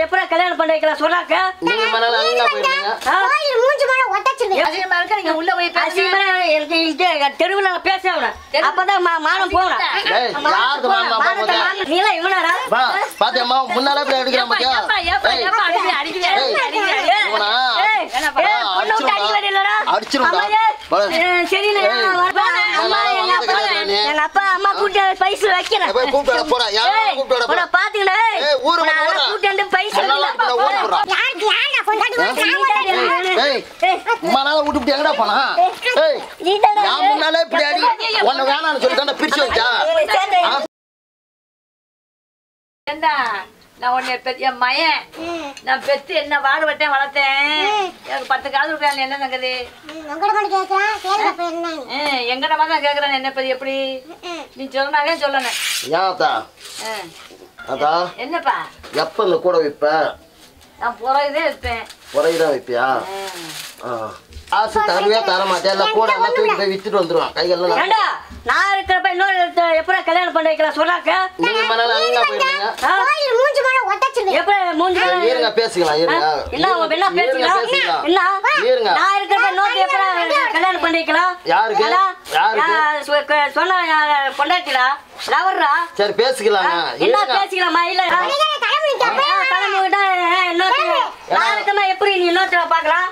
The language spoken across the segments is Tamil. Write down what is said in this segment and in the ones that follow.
எப்படா கல்யாணம் பண்ண வைக்கலாம் சொன்னாக்க நீங்க மணால அங்க போயிருந்தீங்க ஆ? கோயில் மூஞ்சி மேல ஒட்டச்சிருவேன் அசிங்கமா இருக்க நீங்க உள்ள போய் பேசுங்க அசிங்கமா எனக்கு இங்க தெருவுல நான் பேச ஆகணும். அப்பதான் மா- மானம் போகணும். ஏய், மானம் யாருக்கு போகணும். மானம் மானத்தை போகுது? மானம். நீலாம் இவனாடா? வா பாத்தியம்மா முன்னால இப்படி அடிக்கிற ஏப்பா, பாத்தியா ஏப்பா, ஏப்பா, ஏய், ஏப்பா, அடிக்கிறீ, அடிக்கிறீ, ஏய், அடிக்கிறீ, ஏய், அடிக்கிறீ. இவனா? ஏய், என்னப்பா? ஏய், பொண்ணு விட்டு அடிக்க வரீங்களா? அடிச்சிரும்டா. அம்மா, ஏய், வா. ஏய், சரிண்ணே, ஏய், வரப்பா. நான் அம்மா, நான் எங்க அப்பா- வளர்ந்துக்கிறேன் நீ. எங்க அப்பா அம்மா கூட்டி பைசா வைக்கிறேன் ஏய், போய் கூப்பிட்டு வர போடா. யாரை ஏய், கூப்பிட்டு வர போறா? உன்னை பாத்துக்கிட்டே, ஏய், ஊரு உன்னை பக்கம் ஓடுறா. கூட்டி வந்து பைசா நல்லா வைக்கிறேன். கூட ஓடி போடுறா. யாருக்கு யாரா கொண்டாடி ஏய், ஏய், மணால விட்டுவிட்டு எங்கடா போனா ஏய் நீதானே? நான் முன்னாலே இப்படி அடி உன்னை வேணாம்னு சொல்லி தானே பிரிச்சு வச்சா இவனை சேர்ந்து ஆ? ஏண்டா, நான் உன்னை பெத்த என் மயன் நான் பெத்து என்ன பாடுபட்டேன் வளர்த்தேன் எனக்கு பத்து காது இருக்கான் என்ன தங்குது உங்கட பண்ணி கேட்கிறேன் கேளுங்க போய் என்ன எங்கட தான் கேக்குறேன் என்ன பத்தி எப்படி நீ சொன்னாலே சொல்லணும் ஏன் அத்தா ஆ. அத்தா என்னப்பா எப்ப இந்த கூட வைப்ப நான் புறகுதே இருப்பேன் குறைதான் வைப்பியா ஆ. காசு தருவே தர மாட்டேன் எல்லாம் கூட எல்லாம் தூக்கி போய் வித்துட்டு வந்துருவான் கையெல்லாம் ஏண்டா நான் இருக்கிறப்ப இன்னொரு எப்படா கல்யாணம் பண்ண வைக்கலாம் சொன்னாக்க நீங்க மணால அங்க போயிருந்தீங்க ஆ? கோயில் மூஞ்சி மேல ஒட்டச்சிருவேன் எப்படி மூஞ்சி சரி, மேல- இருங்க பேசிக்கலாம் இருங்க என்ன உங்க என்ன இருங்க, பேசிக்கலாம் பேசிக்கலாம் என்ன இருங்க நான் இருக்கிறப்ப இன்னொரு எப்படா கல்யாணம் பண்ணி வைக்கலாம் யாருக்கு? ஏண்டா? யாருக்கு? நான் சொ- க- சொன்ன நான் பொண்டாட்டிடா லவர்ரா சரி பேசிக்கலாங்க என்ன இருங்க பேசிக்கலாமா இல்ல தலைமுடி ஆ, தலைமுடிட்டா, ஆ, இன்னொருத்தர் நான் இருக்கமா எப்படி நீ இன்னொருத்தர பாக்கலாம்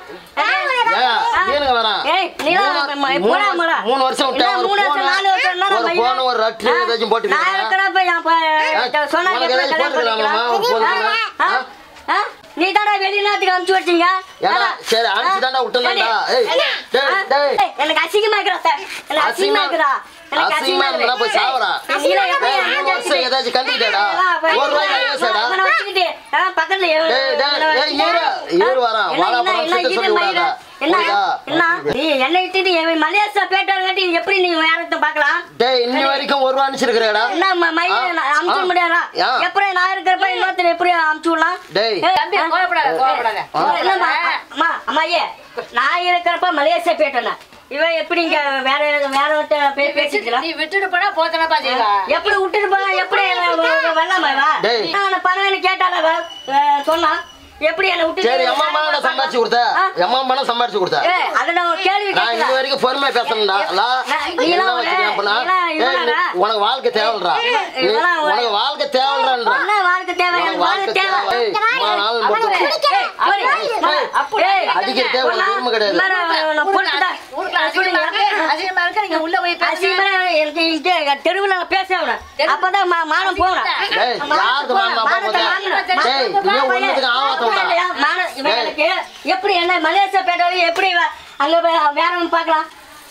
ஏன் இருங்க வரேன் ஏய், நீ தான் மூணு- ம- மூணு போடா, போடா. வருஷம் மூணு வருஷம் விட்டா என்ன ஒரு மூணு வருஷம், போன நாலு வருஷம் என்ன ஒரு நம்ம போன ஒரு ரட்டு ஆ, ஏதாச்சும் போட்டு நான் இருக்கிறப்ப என் ப- சொன்னா உனக்கு எப்படி ஏதாச்சும் கல்யாணம் போட்டுக்கலாமா? ஒரு பண்ணிக்கலாம்? போதுமா? ஆ? ஆ? நீ தானா வெளிநாட்டுக்கு அனுப்பிச்சு வச்சீங்க ஏடா, ஏடா? சரி, அனுப்பிச்சு தான்டா விட்டேன்டா. ஏய், டேய், ஆ? டேய். ஏய், எனக்கு அசிங்கமா இருக்கிறா சார் எனக்கு அசிங்கமா இருக்கிறா எனக்கு அசிங்கமா இருந்தா போய் சாவறா. நீல எப்படி ஏய், மூணு வருஷம் ஏதாச்சும் கண்டுக்கிட்டேடா? ஒரு ரூபாய்க்கு ஐயாயிரம்டா? அவனை வச்சுக்கிட்டு, ஆ, பக்கத்துல எவன் டேய், டேய், ஏய், இரு, இரு வரான். என்ன, வாடா, என்ன, போடா, என்ன, சித்த இது சொல்லி மயிலு? விடாத. என்ன புரியுதா? என்ன நீ என்னை விட்டுட்டு எவன் மலேசியா பேட்டாரு காட்டி எப்படி நீ யாரத்தை பார்க்கலாம் டேய், இன்னி வரைக்கும் ஒரு ரூபா அனுப்பிச்சிருக்கிறேடா? என்ன ம- மயிலு ஆ, நான் அமுச்சு ஆ. முடியாதா ஏன்? எப்படி நான் இருக்கிறப்ப இன்னொருத்தர் எப்படி அமுச்சு விடலாம் டேய். ஏய், தம்பி ஆ? கோவப்படாத கோவப்படாத இல்லம்மா, அம்மா அம்மாயே நான் இருக்கிறப்ப மலேசியா போயிட்டேன் இவன் எப்படி இங்க வேற வேற ஒருத்தர் பேர் பேசிக்கலாம் நீ விட்டுட்டு போனா போத்தனப்பா செய்வா எப்படி விட்டுட்டு போனா எப்படி வெள்ளாம டேய். நான் பணம் கேட்டால அவ, அஹ், சொன்னா எப்படி என்ன விட்டு சரி, எம்மா அம்மா நான் சம்பாரிச்சு கொடுத்த. எம்மா அம்மா நான் சம்பாரிச்சு கொடுத்த. ஏய், அதை நான் ஒரு கேள்வி நான் இன்னி கேட்கல வரைக்கும் பொறுமையா பேசணும்டா. லா, நான் நீ என்ன எல்லாம் வச்சுக்கிறேன் அப்பனா? நீ எல்லாம் ஏய், இவனாடா? நீ- உனக்கு வாழ்க்கை தேவைன்றா நீ- இவனா ஒரு- உனக்கு வாழ்க்கை தேவைன்றா என்ன வாழ்க்கை தேவை உனக்கு எனக்கு வாழ்க்கை வாழ்க்கை தேவை தேவை ஏய், இம்மா நாள் மட்டும் ஏய், போடி. ஏய், அப்படி ஏய், அடிக்கிறதே ஒரு நான் உரிமை கிடையாது. நான் நான் போட்டுட்டேன். ஊருக்குள்ள அசிங்கமா இருக்கு அசிங்கமா இருக்கு நீங்க உள்ள போய் பேசுங்க அசிங்கமா எனக்கு இங்க தெருவுல நான் பேச ஆகணும். அப்பதான் மா- மானம் போகணும். டேய், மானம் யாருக்கு போகணும். மானம் மானத்தை போகுது? வாங்கணும். டேய், இவன் ஒண்ணுத்துக்கு ஆவாத்தம்டா. இல்லையா? மானம் இவன் டேய். எனக்கு எப்படி என்ன மலேசியா பேட்டாலும் எப்படி இவன் அங்க போய் வேறவன் பார்க்கலாம்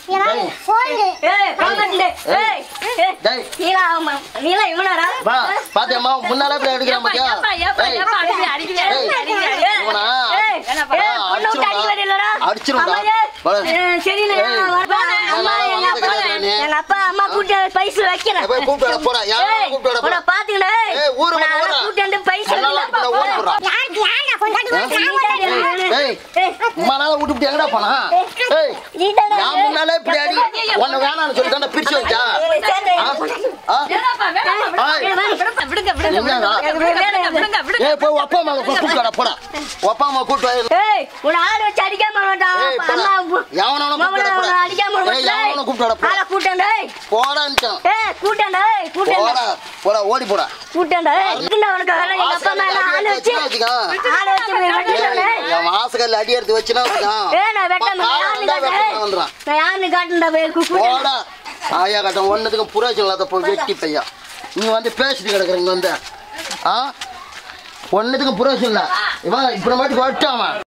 போன் ஏய் கவர்மெண்ட் ஏய் ஏய் டேய். நீலா ஆமா நீலா இவனாடா வா, பாத்தியம்மா, முன்னால இப்படி அடிக்கிறான் பாத்தியா? ஏப்பா, ஏப்பா, ஏய், ஏப்பா, அடிக்கிறீ, அடிக்கிறீ, ஏய். அடிக்கிறீ. ஏய், இவனா? ஏய், என்னப்பா? ஏய், பொண்ணு விட்டு அடிச்சிரும்டா. அடிக்க வரீங்களா? அடிச்சிரும்டா. அம்மா, ஏய், வா. ஏய், சரிண்ணே, ஏய், வரப்பா. அம்மா, நான் எங்க அப்பா- வளர்ந்துக்கிறேன் நீ. எங்க அப்பா அம்மா கூட்டி பைசா வைக்கிறேன் போய் கூப்பிட்டு வர போறா. யாரை ஏய், கூப்பிட்டு வர போறா? உன்னை பாத்துக்கிட்டே, ஏய், ஊரு உன்னை பக்கம் ஓடுறா. கூட்டி வந்து பைசா நல்லா வைக்கிறேன். இருக்குடா, ஓடி போடுறா. யாருக்கு யாரா கொண்டாடி ஏய், உம்மானால விட்டுவிட்டு எங்கடா போனா? ஏய், நீதானே? நான் முன்னாலே இப்படி அடி உன்னை வேணாம்னு சொல்லி தானே பிரிச்சு வச்சா இவனை சேர்ந்து ஆ? ஆ? வேணாப்பா, வேணாப்பா, ஆய். விடுங்க, விடுங்க, விடுங்க, என்னடா? விடுங்க, விடுங்க, விடுங்க, விடுங்க. ஏய், போய் உன் அப்பா அம்மாவை கூப்பிட்டு வாடா, போடா. உன் அப்பா அம்மாவை கூப்பிட்டு வா. ஏய், உன்னை ஆள் வச்சு அடிக்காம வேண்டாம். ஏய், போடா. அம்மா, எவனவனை மாமனை கூப்பிட்டு வாடா, உன்னை போடா. அடிக்காம ஏய், வேண்டாம். எவனவனை கூப்பிட்டு வாடா, போடா. ஆளை கூட்டேன்டா, ஏய். போடான்னுட்டான். ஏய், கூட்டேன்டா, ஏய், கூட்டேன்டா. போடா, போடா, ஓடி போடா. கூட்டேன்டா, ஏய். இதுக்குண்டா உனக்கு வேலை, எங்க அப்பா அம்மா எல்லாம் ஆள் வச்சு வச்சுக்கோ. ஆள் வச்சு வெட்டிட்டோன்னே. ஏய், என் வாசகல்ல அடி எடுத்து வச்சுனா வச்சுக்கோ. ஏய், நான் வெட்டாம காலை யாருன்னு வந்தா காட்டுறேன். வெட்டிட்டு வந்துடுறான். நான் யாருன்னு காட்டுண்டா, போய் கூ- கூட்டேன். போடா ஆயா கட்டம் ஒன்னதுக்கும் புரோஜனம் இல்லாத போய் வெட்டி பையா நீ வந்து பேசிட்டு கிடக்குற இங்க வந்து ஆ ஒன்னதுக்கும் புரோஜனம் இல்லை இவன் இப்படி மட்டும் வட்டாமா